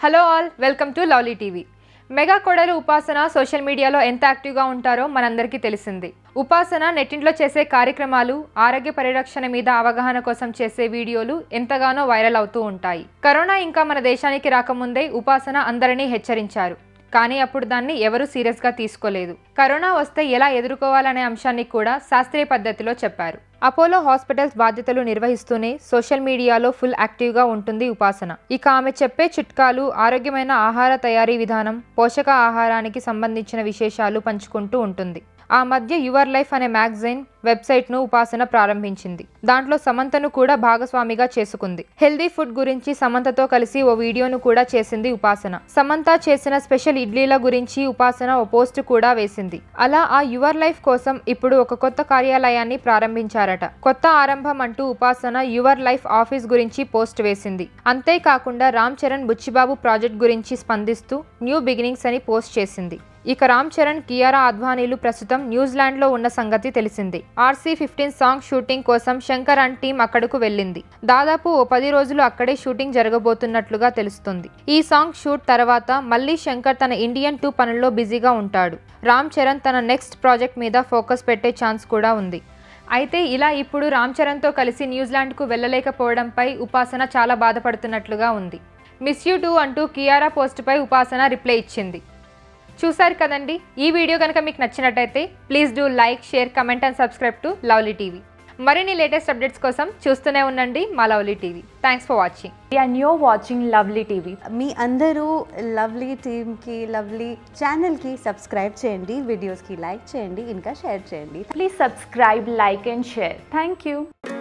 Hello all welcome to lovely TV mega కొడలు Upasana social మీడియాలో ఎంత యాక్టివ్గా ఉంటారో మనందరికీ తెలిసింది ఉపాసన నెట్టింట్లో చేసే కార్యక్రమాలు ఆరోగ్య పరిరక్షణ మీద అవగాహన కోసం చేసే వీడియోలు ఎంతగానో వైరల్ అవుతూ ఉంటాయి కరోనా ఇంకా మన దేశానికి రాకముందే ఉపాసన అందరినీ హెచ్చరించారు కానీ అప్పుడు దాన్ని ఎవరూ సీరియస్గా తీసుకోలేదు కరోనా వస్తే ఎలా ఎదుర్కోవాలనే అంశాన్ని కూడా శాస్త్రీయ పద్ధతిలో చెప్పారు అపోలో హాస్పిటల్స్ బాధ్యతలు నిర్వహిస్తూనే సోషల్ మీడియాలో ఫుల్ యాక్టివ్గా ఉంటుంది ఉపాసన ఇక ఆమె చెప్పే చిట్కాలు ఆరోగ్యమైన ఆహార తయారీ విధానం పోషక ఆహారానికి సంబంధించిన విశేషాలు పంచుకుంటూ ఉంటుంది ఆ మధ్య యువర్ లైఫ్ అనే మ్యాగజైన్ వెబ్సైట్ను ఉపాసన ప్రారంభించింది దాంట్లో సమంతను కూడా భాగస్వామిగా చేసుకుంది హెల్దీ ఫుడ్ గురించి సమంతతో కలిసి ఓ వీడియోను కూడా చేసింది ఉపాసన సమంత చేసిన స్పెషల్ ఇడ్లీల గురించి ఉపాసన ఓ పోస్ట్ కూడా వేసింది అలా ఆ యువర్ లైఫ్ కోసం ఇప్పుడు ఒక కొత్త కార్యాలయాన్ని ప్రారంభించారట కొత్త ఆరంభం అంటూ ఉపాసన యువర్ లైఫ్ ఆఫీస్ గురించి పోస్ట్ వేసింది అంతేకాకుండా రామ్ చరణ్ బుచ్చిబాబు ప్రాజెక్ట్ గురించి స్పందిస్తూ న్యూ బిగినింగ్స్ అని పోస్ట్ చేసింది ఇక రామ్ చరణ్ కియారా అద్వానీలు ప్రస్తుతం న్యూజిలాండ్లో ఉన్న సంగతి తెలిసింది ఆర్సీ ఫిఫ్టీన్ సాంగ్ షూటింగ్ కోసం శంకర్ అండ్ టీం అక్కడకు వెళ్ళింది దాదాపు ఓ పది రోజులు అక్కడే షూటింగ్ జరగబోతున్నట్లుగా తెలుస్తుంది ఈ సాంగ్ షూట్ తర్వాత మళ్ళీ శంకర్ తన ఇండియన్ టూ పనుల్లో బిజీగా ఉంటాడు రామ్ చరణ్ తన నెక్స్ట్ ప్రాజెక్ట్ మీద ఫోకస్ పెట్టే ఛాన్స్ కూడా ఉంది అయితే ఇలా ఇప్పుడు రామ్ చరణ్తో కలిసి న్యూజిలాండ్కు వెళ్ళలేకపోవడంపై ఉపాసన చాలా బాధపడుతున్నట్లుగా ఉంది మిస్ యూ టూ అంటూ కియారా పోస్టుపై ఉపాసన రిప్లై ఇచ్చింది చూసారు కదండి ఈ వీడియో కనుక మీకు నచ్చినట్టయితే please do like share comment and subscribe to lovely TV మరిన్ని లేటెస్ట్ అప్డేట్స్ కోసం చూస్తూనే ఉండండి మా lovely TV thanks for watching and you're watching Lovely TV. మీ అందరూ లవ్లీ టీమ్కి లవ్లీ ఛానల్కి సబ్స్క్రైబ్ చేయండి వీడియోస్కి లైక్ చేయండి ఇంకా షేర్ చేయండి Please subscribe, like, and share. Thank you.